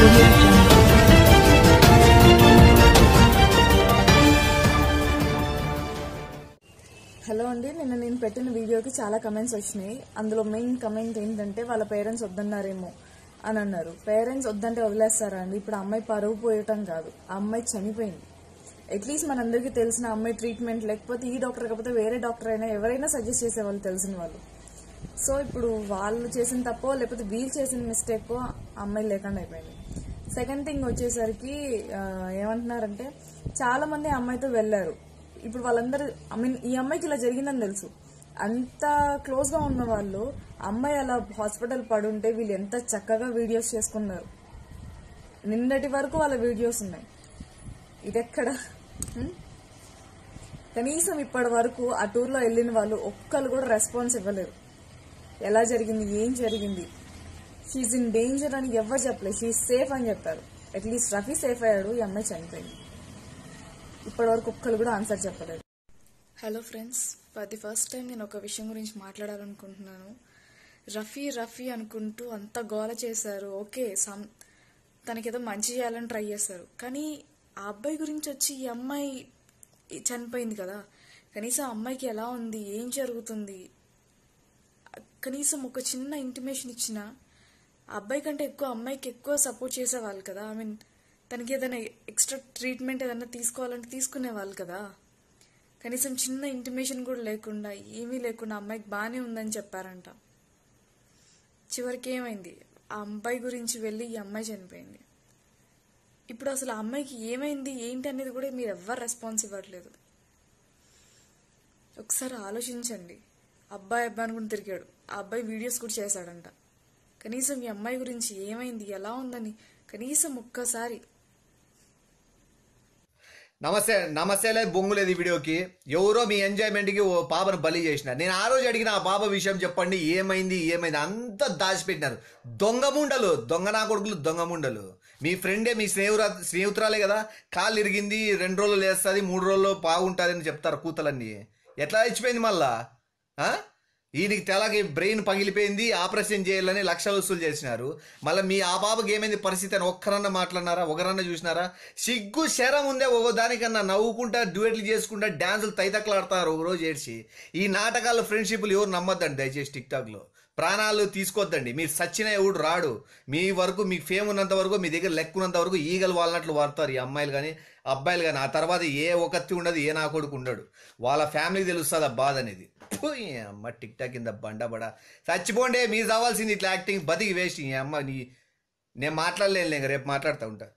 audio jungle. Hello అండి నిన్న నేను పెట్టిన వీడియోకి చాలా కమెంట్స్ వచ్చినాయి అందులో మెయిన్ కమెంట్ ఏంటంటే వాళ్ళ పేరెంట్స్ వద్దన్నారేమో అని అన్నారు పేరెంట్స్ వద్దంటే వదిలేస్తారా అండి ఇప్పుడు ఆ అమ్మాయి పరువు పోయటం కాదు ఆ అమ్మాయి చనిపోయింది అట్లీస్ట్ మనందరికీ తెలిసిన అమ్మాయి ట్రీట్మెంట్ లేకపోతే ఈ డాక్టర్ కాకపోతే వేరే డాక్టర్ అయినా ఎవరైనా సజెస్ట్ చేసేవాళ్ళు తెలిసిన వాళ్ళు సో ఇప్పుడు వాళ్ళు చేసిన తప్పో లేకపోతే వీళ్ళు చేసిన మిస్టేక్ అమ్మాయి లేకుండా అయిపోయింది సెకండ్ థింగ్ వచ్చేసరికి ఆ, ఏమంటున్నారంటే చాలా మంది ఆ అమ్మాయితో వెళ్ళారు ఇప్పుడు వాళ్ళందరూ ఐ మీన్ ఈ అమ్మాయికి ఇలా జరిగిందని తెలుసు అంత క్లోజ్ గా ఉన్న వాళ్ళు అమ్మాయి అలా హాస్పిటల్ పడుంటే వీళ్ళు ఎంత చక్కగా వీడియోస్ చేసుకున్నారు నిన్నటి వరకు వాళ్ళ వీడియోస్ ఉన్నాయి ఇదెక్కడ హ్మ్? కనీసం ఇప్పటి వరకు ఆ టూర్లో వెళ్ళిన వాళ్ళు ఒక్కరు కూడా రెస్పాన్స్ ఇవ్వలేరు ఎలా జరిగింది ఏం జరిగింది షీఈ్ ఇన్ డేంజర్ అని ఎవరు చెప్పలేదు షీఈ్ సేఫ్ అని చెప్పారు అట్లీస్ట్ రఫీ సేఫ్ అయ్యాడు ఈ అమ్మాయి చనిపోయింది ఇప్పటి వరకు ఒక్కరు కూడా ఆన్సర్ చెప్పలేదు hello friends for the first time నేను ఒక విషయం గురించి మాట్లాడాలనుకుంటున్నాను రఫీ రఫీ అనుకుంటూ అంత గోల చేశారు ఓకే సమ్ తనకేదో మంచి చేయాలని ట్రై చేశారు కానీ ఆ అబ్బాయి గురించి వచ్చి ఈ అమ్మాయి చనిపోయింది కదా కనీసం ఆ అమ్మాయికి ఎలా ఉంది ఏం జరుగుతుంది కనీసం ఒక చిన్న ఇంటిమేషన్ ఇచ్చిన ఆ అబ్బాయి కంటే ఎక్కువ అమ్మాయికి ఎక్కువ సపోర్ట్ చేసేవాళ్ళు కదా ఐ మీన్ తనకి ఏదైనా ఎక్స్ట్రా ట్రీట్మెంట్ ఏదైనా తీసుకోవాలంటే తీసుకునేవాళ్ళు కదా కనీసం చిన్న ఇంటిమేషన్ కూడా లేకుండా ఏమీ లేకుండా అమ్మాయికి బాగానే ఉందని చెప్పారంట చివరికి ఏమైంది ఆ అబ్బాయి గురించి వెళ్ళి ఈ అమ్మాయి చనిపోయింది ఇప్పుడు అసలు ఆ అమ్మాయికి ఏమైంది ఏంటి అనేది కూడా మీరు ఎవ్వరు రెస్పాన్స్ ఇవ్వట్లేదు ఒకసారి ఆలోచించండి అబ్బాయి అబ్బాయి అనుకుని తిరిగాడు ఆ అబ్బాయి వీడియోస్ కూడా చేశాడంట కనీసం ఈ అమ్మాయి గురించి ఏమైంది ఎలా ఉందని కనీసం ఒక్కసారి నమస్తే నమస్తే లేదు బొంగు లేదు ఈ వీడియోకి ఎవరో మీ ఎంజాయ్మెంట్కి ఓ పాపను బలి చేసిన నేను ఆ రోజు అడిగిన ఆ పాప విషయం చెప్పండి ఏమైంది ఏమైంది అంతా దాచిపెట్టినారు దొంగ ముండలు దొంగ నా కొడుకులు దొంగ ముండలు మీ ఫ్రెండే మీ స్నేహితురా స్నేహితురాలే కదా కాళ్ళు ఇరిగింది రెండు రోజులు లేస్తుంది మూడు రోజులు బాగుంటుంది అని చెప్తారు కూతలన్నీ ఎట్లా చచ్చిపోయింది మళ్ళా ఆ? ఈయనకి తెలకి బ్రెయిన్ పగిలిపోయింది ఆపరేషన్ చేయాలని లక్షలు వసూలు చేసినారు మళ్ళీ మీ ఆ బాబుకి ఏమైంది పరిస్థితి అని ఒక్కరన్నా మాట్లాడినారా ఒకరన్నా చూసినారా సిగ్గు శరం ఉందే ఒక దానికన్నా నవ్వుకుంటా డ్యూయట్లు చేసుకుంటా డ్యాన్సులు తైతక్కలాడతారు ఒక రోజు ఏడ్చి ఈ నాటకాలు ఫ్రెండ్షిప్లు ఎవరు నమ్మద్దండి దయచేసి టిక్ టాక్లో ప్రాణాలు తీసుకోవద్దండి మీరు సచ్చిన ఎవడు రాడు మీ వరకు మీ ఫేమ్ ఉన్నంత వరకు మీ దగ్గర లెక్క ఉన్నంత వరకు ఈగలు వాళ్ళనట్లు వాడతారు ఈ అమ్మాయిలు కానీ అబ్బాయిలు కానీ ఆ తర్వాత ఏ ఒకత్తి ఉండదు ఏ నా కొడుకు ఉండడు వాళ్ళ ఫ్యామిలీకి తెలుస్తుంది ఆ బాధ అనేది ఫు, ఈ అమ్మ టిక్ టాక్ కింద బండబడ చచ్చిపోండి మీరు రావాల్సింది ఇట్లా యాక్టింగ్ బతికి వేస్ట్ ఈ అమ్మ నీ నేను మాట్లాడలేను ఇంకా రేపు మాట్లాడుతూ ఉంటా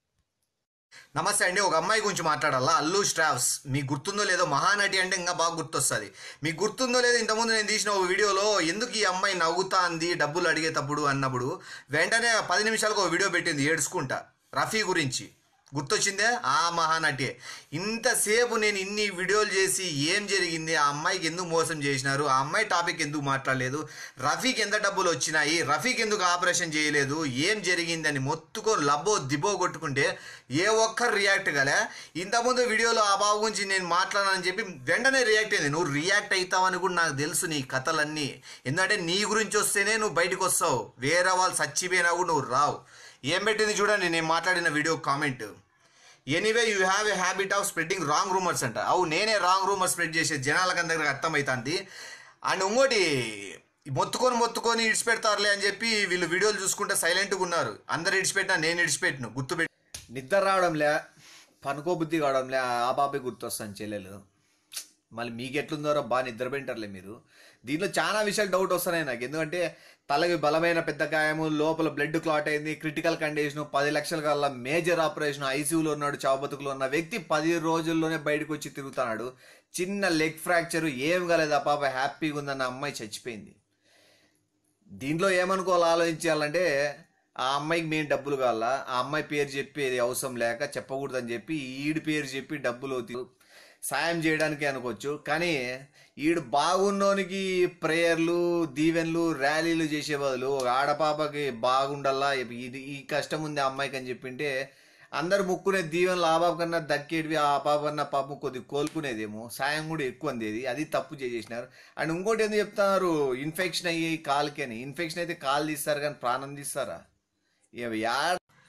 నమస్తే అండి ఒక అమ్మాయి గురించి మాట్లాడాలా అల్లు స్ట్రావ్స్ మీకు గుర్తుందో లేదో మహానటి అంటే ఇంకా బాగా గుర్తొస్తుంది మీకు గుర్తుందో లేదో ఇంతకుముందు నేను తీసిన ఒక వీడియోలో ఎందుకు ఈ అమ్మాయి నవ్వుతా అంది డబ్బులు అడిగేటప్పుడు అన్నప్పుడు వెంటనే పది నిమిషాలకు ఒక వీడియో పెట్టింది ఏడ్చుకుంటా రఫీ గురించి గుర్తొచ్చిందే ఆ మహానటి ఇంతసేపు నేను ఇన్ని వీడియోలు చేసి ఏం జరిగింది ఆ అమ్మాయికి ఎందుకు మోసం చేసినారు ఆ అమ్మాయి టాపిక్ ఎందుకు మాట్లాడలేదు రఫీకి ఎంత డబ్బులు వచ్చినాయి రఫీకి ఎందుకు ఆపరేషన్ చేయలేదు ఏం జరిగిందని మొత్తుకొని లబ్బో దిబో కొట్టుకుంటే ఏ ఒక్కరు రియాక్ట్ కాలే ఇంతకుముందు వీడియోలో ఆ బాబు గురించి నేను మాట్లాడానని చెప్పి వెంటనే రియాక్ట్ అయింది నువ్వు రియాక్ట్ అవుతావని కూడా నాకు తెలుసు నీ కథలన్నీ ఎందుకంటే నీ గురించి వస్తేనే నువ్వు బయటకు వస్తావు వేరే వాళ్ళు చచ్చిపోయినా కూడా నువ్వు రావు ఏం పెట్టింది చూడండి నేను మాట్లాడిన video comment anyway you have a habit of spreading wrong rumours అంట అవు నేనే రాంగ్ రూమర్స్ స్ప్రెడ్ చేసే జనాలకు అందరికి అర్థమవుతుంది అండ్ ఇంకోటి మొత్తుకొని మొత్తుకొని ఇడిచిపెడతారులే అని చెప్పి వీళ్ళు వీడియోలు చూసుకుంటే సైలెంట్గా ఉన్నారు అందరు ఇడిచిపెట్టినా నేను ఇడిచిపెట్టిను గుర్తుపెట్టి నిద్ర రావడంలే పనుకోబుద్ధి కావడంలే ఆ బాబే గుర్తొస్తాను చెల్లెలు మళ్ళీ మీకు ఎట్లుందో బాగా నిద్రపోయింటారులే మీరు దీంట్లో చాలా విషయాలు డౌట్ వస్తున్నాయి నాకు ఎందుకంటే తలకి బలమైన పెద్ద గాయము లోపల బ్లడ్ క్లాట్ అయింది క్రిటికల్ కండిషన్ పది లక్షల కల్లా మేజర్ ఆపరేషన్ ఐసీయూలో ఉన్నాడు చావబతుకులో ఉన్న వ్యక్తి పది రోజుల్లోనే బయటకు వచ్చి తిరుగుతున్నాడు చిన్న లెగ్ ఫ్రాక్చర్ ఏం కాలేదు ఆ పాప హ్యాపీగా ఉందన్న అమ్మాయి చచ్చిపోయింది దీంట్లో ఏమనుకోవాలి ఆలోచించాలంటే ఆ అమ్మాయికి మేము డబ్బులు కావాలా ఆ అమ్మాయి పేరు చెప్పేది అవసరం లేక చెప్పకూడదని చెప్పి ఈడి పేరు చెప్పి డబ్బులు తీ- సాయం చేయడానికి అనుకోవచ్చు కానీ ఈడు బాగున్నోనికి ప్రేయర్లు దీవెన్లు ర్యాలీలు చేసే బదులు ఒక ఆడపాపకి బాగుండల్లా ఇది ఈ కష్టం ఉంది ఆ అమ్మాయికి అని చెప్పింటే అందరు ముక్కునే దీవెనలు ఆ పాప కన్నా దక్కేటివి ఆ పాప కన్నా పాపం కొద్ది కోలుకునేదేమో సాయం కూడా ఎక్కువ అందేది అది తప్పు చేసేసినారు అండ్ ఇంకోటి ఏంది చెప్తున్నారు ఇన్ఫెక్షన్ అయ్యి కాలుకి అని ఇన్ఫెక్షన్ అయితే కాలు తీస్తారు కానీ ప్రాణం తీస్తారా ఏ- యా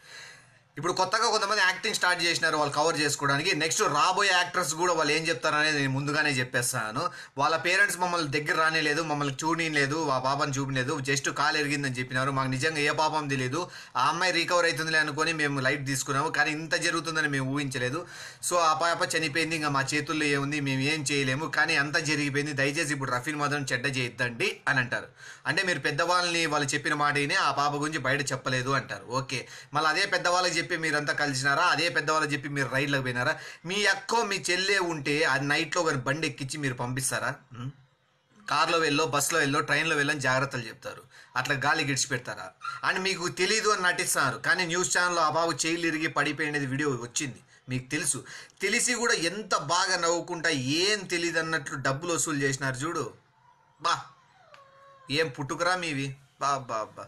ఇప్పుడు కొత్తగా కొంతమంది యాక్టింగ్ స్టార్ట్ చేసినారు వాళ్ళు కవర్ చేసుకోవడానికి నెక్స్ట్ రాబోయే యాక్టర్స్ కూడా వాళ్ళు ఏం చెప్తారనేది నేను ముందుగానే చెప్పేస్తాను వాళ్ళ పేరెంట్స్ మమ్మల్ని దగ్గర రానిలేదు మమ్మల్ని చూడలేదు ఆ పాపని చూపలేదు జస్ట్ కాలు ఎరిగిందని చెప్పినారు మాకు నిజంగా ఏ పాపం తెలియదు ఆ అమ్మాయి రికవర్ అవుతుందిలే అనుకొని మేము లైట్ తీసుకున్నాము కానీ ఇంత జరుగుతుందని మేము ఊహించలేదు సో ఆ పాప చనిపోయింది ఇంకా మా చేతుల్లో ఏముంది మేము ఏం చేయలేము కానీ అంత జరిగిపోయింది దయచేసి ఇప్పుడు రఫీన్ మాత్రం చెడ్డ చేయొద్దండి అని అంటారు అంటే మీరు పెద్దవాళ్ళని వాళ్ళు చెప్పిన మాట విని ఆ పాప గురించి బయట చెప్పలేదు అంటారు ఓకే మళ్ళీ అదే పెద్దవాళ్ళకి చెప్పి మీరంతా కలిసినారా అదే పెద్దవాళ్ళకి చెప్పి మీరు రైడ్లకు పోయినారా మీ అక్కో మీ చెల్లె ఉంటే ఆ నైట్లో కానీ బండి ఎక్కించి మీరు పంపిస్తారా ఉం? కార్లో వెళ్ళో బస్సులో వెళ్ళో ట్రైన్లో వెళ్ళని జాగ్రత్తలు చెప్తారు అట్లా గాలి గిడిచి పెడతారా అని మీకు తెలీదు అని నటిస్తున్నారు కానీ న్యూస్ ఛానల్లో ఆ బాబు చేయలు ఇరిగి పడిపోయినది వీడియో వచ్చింది మీకు తెలుసు తెలిసి కూడా ఎంత బాగా నవ్వుకుంటా ఏం తెలియదు అన్నట్లు డబ్బులు వసూలు చేసినారు చూడు బా ఏం పుట్టుకురా మీవి బా బా బా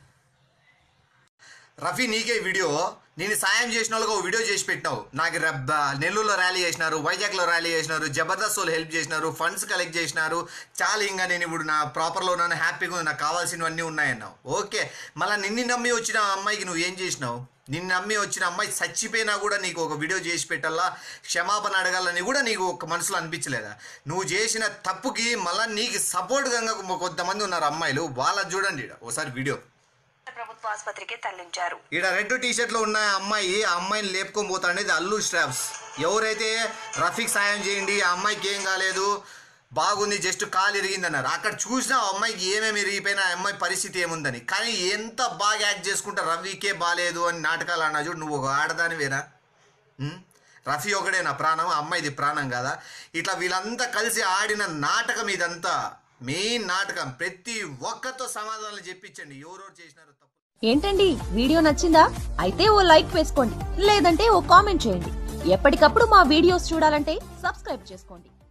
రఫీ నీకే వీడియో నేను సాయం చేసిన వాళ్ళకి ఒక వీడియో చేసి పెట్టినావు నాకు రబ్బ నెల్లూరులో ర్యాలీ చేసినారు వైజాగ్లో ర్యాలీ చేసినారు జబర్దస్త్ వాళ్ళు హెల్ప్ చేసినారు ఫండ్స్ కలెక్ట్ చేసినారు చాలా ఇంకా నేను ఇప్పుడు నా ప్రాపర్లో ఉన్నాను హ్యాపీగా ఉంది నాకు కావాల్సినవన్నీ ఉన్నాయన్నావు ఓకే మళ్ళీ నిన్ను నమ్మి వచ్చిన ఆ అమ్మాయికి నువ్వు ఏం చేసినావు నిన్ను నమ్మి వచ్చిన అమ్మాయి చచ్చిపోయినా కూడా నీకు ఒక వీడియో చేసి పెట్టాలా క్షమాపణ అడగాలని కూడా నీకు ఒక మనసులో అనిపించలేదా నువ్వు చేసిన తప్పుకి మళ్ళీ నీకు సపోర్ట్గా కొంతమంది ఉన్నారు అమ్మాయిలు వాళ్ళది చూడండి ఈడ. ఒకసారి వీడియో ప్రభుత్వ ఆసుపత్రికి తరలించారు ఈడ రెడ్ టీ షర్ట్ లో ఉన్న అమ్మాయి ఆ అమ్మాయిని లేపుకొని పోతా అనేది అల్లు స్ట్రాప్స్ ఎవరైతే రఫీక్ సాయం చేయండి ఆ అమ్మాయికి ఏం కాలేదు బాగుంది జస్ట్ కాలు ఇరిగింది అన్నారు అక్కడ చూసినా ఆ అమ్మాయికి ఏమేమి ఇరిగిపోయినా ఆ అమ్మాయి పరిస్థితి ఏముందని కానీ ఎంత బాగా యాక్ట్ చేసుకుంటే రవికే బాగాలేదు అని నాటకాలు అన్నా చూడు నువ్వు ఒక ఆడదానివేనా ఉం? రఫీ ఒకడే నా ప్రాణం ఆ అమ్మాయిది ప్రాణం కదా ఇట్లా వీళ్ళంతా కలిసి ఆడిన నాటకం ఇదంతా మెయిన్ నాటకం ప్రతి ఒక్కరితో సమాధానాలు చెప్పించండి ఎవరెవరు చేసినారో తప్పు ఏంటండి వీడియో నచ్చిందా అయితే ఓ లైక్ వేసుకోండి లేదంటే ఓ కామెంట్ చేయండి ఎప్పటికప్పుడు మా వీడియోస్ చూడాలంటే సబ్స్క్రైబ్ చేసుకోండి